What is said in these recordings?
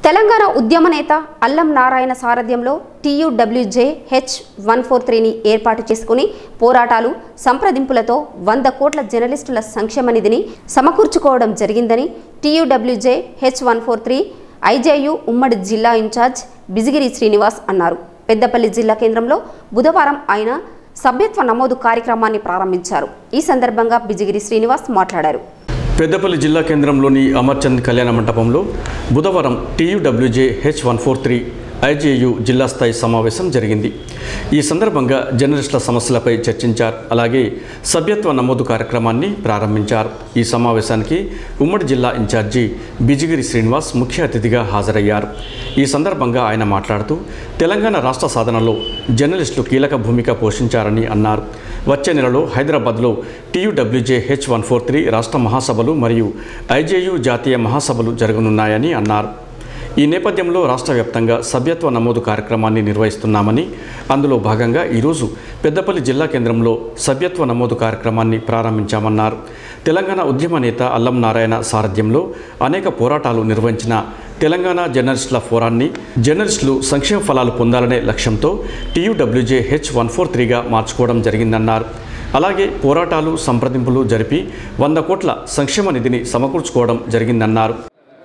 తెలంగాణ ఉద్యమ నేత అల్లం నారాయణ సారథ్యంలో టీయూడబ్ల్యూజే హెచ్ వన్ ఫోర్ త్రీని ఏర్పాటు చేసుకుని పోరాటాలు సంప్రదింపులతో వంద కోట్ల జర్నలిస్టుల సంక్షేమ నిధిని సమకూర్చుకోవడం జరిగిందని TUWJ H one four three IJU ఉమ్మడి జిల్లా ఇన్ఛార్జ్ బిజిగిరి శ్రీనివాస్ అన్నారు పెద్దపల్లి జిల్లా కేంద్రంలో బుధవారం ఆయన సభ్యత్వ నమోదు కార్యక్రమాన్ని ప్రారంభించారు ఈ సందర్భంగా బిజిగిరి శ్రీనివాస్ మాట్లాడారు పెద్దపల్లి జిల్లా కేంద్రంలోని అమర్చంద్ కళ్యాణ మండపంలో బుధవారం TUWJ H one four three IJU జిల్లా స్థాయి సమావేశం జరిగింది ఈ సందర్భంగా జర్నలిస్టుల సమస్యలపై చర్చించారు అలాగే సభ్యత్వ నమోదు కార్యక్రమాన్ని ప్రారంభించారు ఈ సమావేశానికి ఉమ్మడి జిల్లా ఇన్ఛార్జి బిజిగిరి శ్రీనివాస్ ముఖ్య అతిథిగా హాజరయ్యారు ఈ సందర్భంగా ఆయన మాట్లాడుతూ తెలంగాణ రాష్ట్ర సాధనలో జర్నలిస్టులు కీలక భూమిక పోషించారని అన్నారు వచ్చే నెలలో హైదరాబాద్లో TUWJ H one four three రాష్ట్ర మహాసభలు మరియు ఐజేయు జాతీయ మహాసభలు జరగనున్నాయని అన్నారు ఈ నేపథ్యంలో రాష్ట్ర వ్యాప్తంగా సభ్యత్వ నమోదు కార్యక్రమాన్ని నిర్వహిస్తున్నామని అందులో భాగంగా ఈరోజు పెద్దపల్లి జిల్లా కేంద్రంలో సభ్యత్వ నమోదు కార్యక్రమాన్ని ప్రారంభించామన్నారు తెలంగాణ ఉద్యమ నేత అల్లం నారాయణ సారథ్యంలో అనేక పోరాటాలు నిర్వహించిన తెలంగాణ జర్నలిస్టుల ఫోరాన్ని జర్నలిస్టులు సంక్షేమ ఫలాలు పొందాలనే లక్ష్యంతో టీయూడబ్ల్యూజే హెచ్ వన్ ఫోర్ త్రీగా మార్చుకోవడం జరిగిందన్నారు అలాగే పోరాటాలు సంప్రదింపులు జరిపి వంద కోట్ల సంక్షేమ నిధిని సమకూర్చుకోవడం జరిగిందన్నారు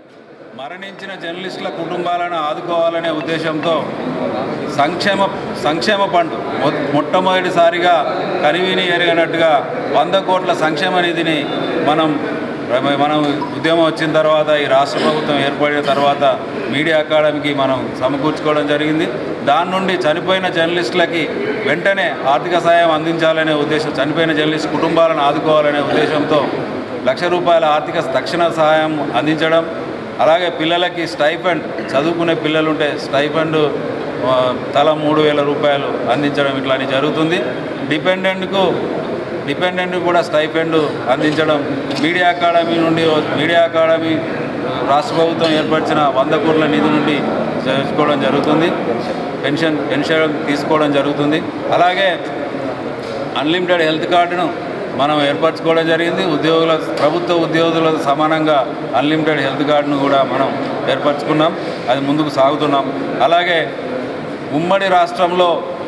మరణించిన జర్నలిస్టుల కుటుంబాలను ఆదుకోవాలనే ఉద్దేశంతో సంక్షేమ సంక్షేమ ఫండ్ మొ- మొట్టమొదటిసారిగా కనివిని ఎరగనట్టుగా వంద కోట్ల సంక్షేమ నిధిని మనం మనం ఉద్యమం వచ్చిన తర్వాత ఈ రాష్ట్ర ప్రభుత్వం ఏర్పడిన తర్వాత మీడియా అకాడమీకి మనం సమకూర్చుకోవడం జరిగింది దాని నుండి చనిపోయిన జర్నలిస్టులకి వెంటనే ఆర్థిక సాయం అందించాలనే ఉద్దేశం చనిపోయిన జర్నలిస్ట్ కుటుంబాలను ఆదుకోవాలనే ఉద్దేశంతో లక్ష రూపాయల ఆర్థిక తక్షణ సహాయం అందించడం అలాగే పిల్లలకి స్టైఫండ్ చదువుకునే పిల్లలుంటే స్టైఫండ్ ఆ, తల మూడు వేల రూపాయలు అందించడం ఇట్లాని జరుగుతుంది డిపెండెంట్కు డిపెండెంట్ కూడా స్టైఫండ్ అందించడం మీడియా అకాడమీ నుండి మీడియా అకాడమీ ఆ, రాష్ట్ర ప్రభుత్వం ఏర్పరిచిన వంద కోట్ల నిధి నుండి చేసుకోవడం జరుగుతుంది పెన్షన్ పెన్షన్ తీసుకోవడం జరుగుతుంది అలాగే అన్లిమిటెడ్ హెల్త్ కార్డును మనం ఏర్పరచుకోవడం జరిగింది ఉద్యోగుల ప్రభుత్వ ఉద్యోగుల సమానంగా అన్లిమిటెడ్ హెల్త్ కార్డును కూడా మనం ఏర్పరచుకున్నాం అది ముందుకు సాగుతున్నాం అలాగే ఉమ్మడి రాష్ట్రంలో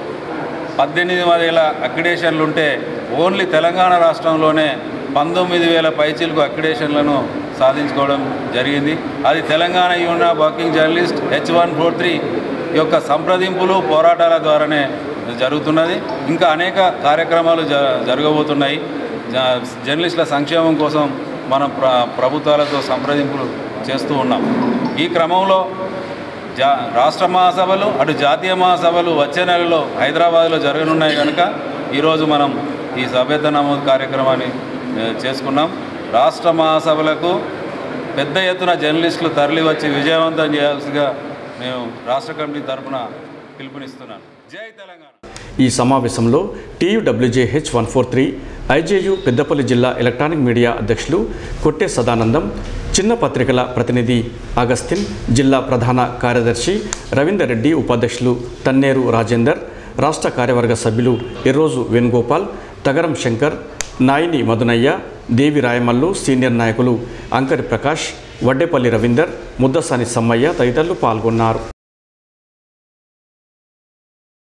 పద్దెనిమిది వేల అక్రిడేషన్లు ఉంటే ఓన్లీ తెలంగాణ రాష్ట్రంలోనే పంతొమ్మిది వేల పైచీలకు అక్రిడేషన్లను సాధించుకోవడం జరిగింది అది Telangana union of working journalist H one four three యొక్క సంప్రదింపులు పోరాటాల ద్వారానే జరుగుతున్నది ఇంకా అనేక కార్యక్రమాలు జ జరగబోతున్నాయి జ- జర్నలిస్టుల సంక్షేమం కోసం మనం ప్ర ప్రభుత్వాలతో సంప్రదింపులు చేస్తూ ఉన్నాం ఈ క్రమంలో జా రాష్ట్ర మహాసభలు అటు జాతీయ మహాసభలు వచ్చే నెలలో హైదరాబాద్లో జరగనున్నాయి కనుక ఈరోజు మనం ఈ సభ్యత నమోదు కార్యక్రమాన్ని ఏ, చేసుకున్నాం రాష్ట్ర మహాసభలకు పెద్ద ఎత్తున జర్నలిస్టులు తరలి వచ్చి విజయవంతం చేయాల్సిగా మేము రాష్ట్ర కమిటీ తరఫున పిలుపునిస్తున్నాను జై తెలంగాణ ఈ సమావేశంలో TUWJ H one four three IJU Peddapalli జిల్లా ఎలక్ట్రానిక్ మీడియా అధ్యక్షులు కొట్టే సదానందం చిన్న పత్రికల ప్రతినిధి అగస్తిన్ జిల్లా ప్రధాన కార్యదర్శి రవీందర్ రెడ్డి ఉపాధ్యక్షులు తన్నేరు రాజేందర్ రాష్ట్ర కార్యవర్గ సభ్యులు ఎర్రోజు వేణుగోపాల్ తగరం శంకర్ నాయిని మధునయ్య దేవి రాయమల్లు సీనియర్ నాయకులు అంకరి ప్రకాష్ వడ్డేపల్లి రవీందర్ ముద్దసాని సమ్మయ్య తదితరులు పాల్గొన్నారు